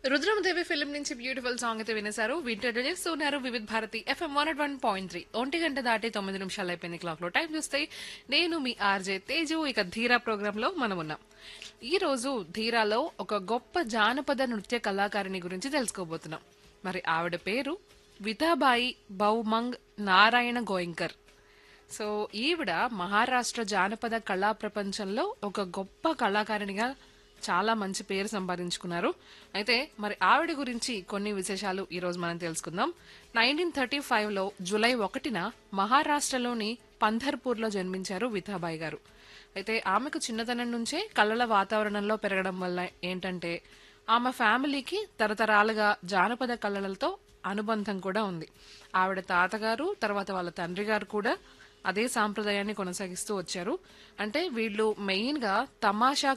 Rudramadevi film నుంచి beautiful song అయితే వినేశారు వింటర్ చేస్తున్నారు Vividh Bharati FM one one point three ఒంటి గంట దాటి తొమ్మిది నిమిషాలు అయిపోయింది క్లాక్ లో టైం చూస్తే నేను మీ ఆర్జే తేజు ఇక ధీరా ప్రోగ్రామ్ లో మనం ఉన్నాం ఈ రోజు ధీరాలో ఒక గొప్ప జానపద నృత్య కళాకారిణి గురించి తెలుసుకోబోతున్నాం మరి ఆవిడ పేరు వితాబాయి బౌమంగ్ నారాయణ గోయింకర్ సో ఈవిడ మహారాష్ట్ర జానపద కళా ప్రపంచంలో ఒక గొప్ప కళాకారిణిగా చాలా మంచి పేరు సంపాదించుకున్నారు అయితే మరి ఆవిడ గురించి కొన్ని విశేషాలు ఈ రోజు మనం తెలుసుకుందాం నైన్టీన్ థర్టీ ఫైవ్ లో జూలై ఒకటిన మహారాష్ట్రలోని పంధర్పూర్లో జన్మించారు విథాబాయి గారు అయితే ఆమెకు చిన్నతనం నుంచే కళల వాతావరణంలో పెరగడం వల్ల ఏంటంటే ఆమె ఫ్యామిలీకి తరతరాలుగా జానపద కళలతో అనుబంధం కూడా ఉంది ఆవిడ తాతగారు తర్వాత వాళ్ళ తండ్రి గారు కూడా అదే సాంప్రదాయాన్ని కొనసాగిస్తూ వచ్చారు అంటే వీళ్ళు మెయిన్ గా తమాషా